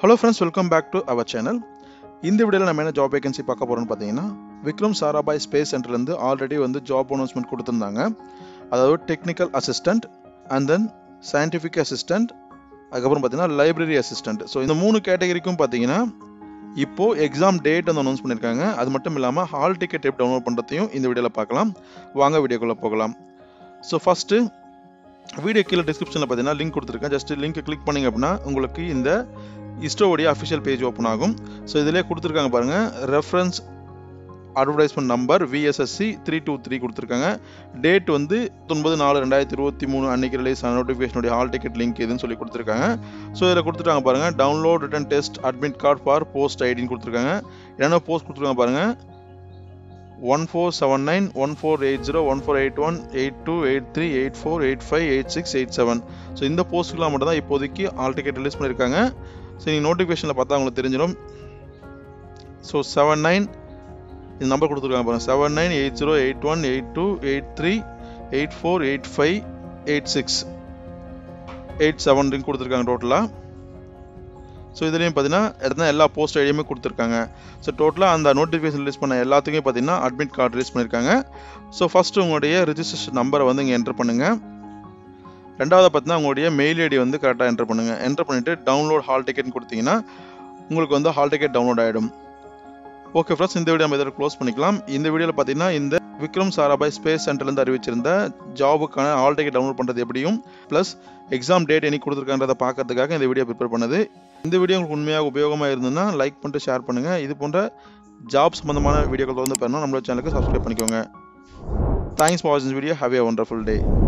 hello friends welcome back to our channel இந்த வீடியோவில் நம்ம என்ன ஜாப் வேகன்சி பார்க்க போகிறோம்னு பார்த்தீங்கன்னா விக்ரம் சாராபாய் ஸ்பேஸ் சென்டர்லேருந்து ஆல்ரெடி வந்து ஜாப் அனௌன்ஸ்மெண்ட் கொடுத்துருந்தாங்க அதாவது technical assistant and then scientific assistant அதுக்கப்புறம் பார்த்தீங்கன்னா லைப்ரரி அசிஸ்டண்ட் ஸோ இந்த மூணு கேட்டகரிக்கும் பார்த்தீங்கன்னா இப்போ எக்ஸாம் டேட் வந்து அனௌன்ஸ் பண்ணியிருக்காங்க அது மட்டும் இல்லாமல் ஹால் டிக்கெட் எப்படி டவுன்லோட் பண்ணுறதையும் இந்த வீடியோவில் பார்க்கலாம் வாங்க வீடியோக்குள்ளே போகலாம் ஸோ ஃபஸ்ட்டு வீடியோ கீழே டிஸ்கிரிப்ஷனில் பார்த்தீங்கன்னா லிங்க் கொடுத்துருக்கேன் ஜஸ்ட் லிங்க் கிளிக் பண்ணிங்க அப்படின்னா உங்களுக்கு இந்த இஸ்ரோவுடைய அஃபிஷியல் பேஜ் ஓப்பன் ஆகும் ஸோ இதிலே கொடுத்துருக்காங்க பாருங்கள் reference advertisement number VSSC three two three கொடுத்துருக்காங்க டேட் வந்து பத்தொன்பது நாலு ரெண்டாயிரத்தி இருபத்தி மூணு அன்னைக்கு ரிலீஸ் ஆன நோட்டிஃபிகேஷனுடைய ஹால் டிக்கெட் லிங்க் இதுன்னு சொல்லி கொடுத்துருக்காங்க ஸோ இதில் கொடுத்துருக்காங்க பாருங்கள் download written test admit card for post ஐடின்னு கொடுத்துருக்காங்க என்னென்ன போஸ்ட் கொடுத்துருக்காங்க பாருங்கள் one four seven nine one four eight zero one four eight one eight two eight three eight four eight five eight six eight seven so இந்த போஸ்ட்டுக்கெலாம் மட்டும் தான் இப்போதைக்கு ஆல் டிக்கெட் ரிலீஸ் பண்ணியிருக்காங்க ஸோ நீங்கள் நோட்டிஃபிகேஷனில் பார்த்தா உங்களுக்கு தெரிஞ்சிடும் ஸோ செவன் நைன் இந்த நம்பர் கொடுத்துருக்காங்க பாருங்கள் seven nine eight zero eight one eight two eight three eight four eight five eight six eight seven கொடுத்துருக்காங்க டோட்டலாக ஸோ இதுலேயும் பார்த்தீங்கன்னா இடத்துல எல்லா போஸ்ட் ஐடியுமே கொடுத்துருக்காங்க ஸோ டோட்டலாக அந்த நோட்டிஃபிகேஷன் ரிலீஸ் பண்ண எல்லாத்துக்குமே பார்த்தீங்கன்னா அட்மிட் கார்டு ரிலீஸ் பண்ணியிருக்காங்க ஸோ ஃபஸ்ட்டு உங்களுடைய ரிஜிஸ்ட்ரேஷன் நம்பரை வந்து இங்கே என்டர் பண்ணுங்கள் ரெண்டாவது பார்த்தீங்கன்னா உங்களுடைய மெயில் ஐடி வந்து கரெக்டாக என்டர் பண்ணுங்கள் என்டர் பண்ணிவிட்டு டவுன்லோட் ஹால் டிக்கெட் கொடுத்தீங்கன்னா உங்களுக்கு வந்து ஹால் டிக்கெட் டவுன்லோட் ஆகிடும் ஓகே ஃப்ரெண்ட்ஸ் இந்த வீடியோ நம்ம இதோட க்ளோஸ் பண்ணிக்கலாம் இந்த வீடியோவில் பார்த்தீங்கன்னா இந்த விக்ரம் சாராபாய் ஸ்பேஸ் சென்டர்லேருந்து அறிவிச்சிருந்த ஜாபுக்கான ஹால் டிக்கெட் டவுன்லோட் பண்ணுறது எப்படியும் ப்ளஸ் எக்ஸாம் டேட் என்னைக்கு கொடுத்துருக்கான்றதை பார்க்கறதுக்காக இந்த வீடியோ ப்ரிப்பேர் பண்ணது இந்த வீடியோ உங்களுக்கு உண்மையாக உபயோகமாக இருந்ததுன்னா லைக் பண்ணிட்டு ஷேர் பண்ணுங்கள் இது போன்ற ஜாப் சம்மந்தமான வீடியோக்கள் வந்து பண்ணணும் நம்மளோட சேனலுக்கு சப்ஸ்கிரைப் பண்ணிக்கோங்க தேங்க்ஸ் ஃபார் வாட்சிங் video have a wonderful day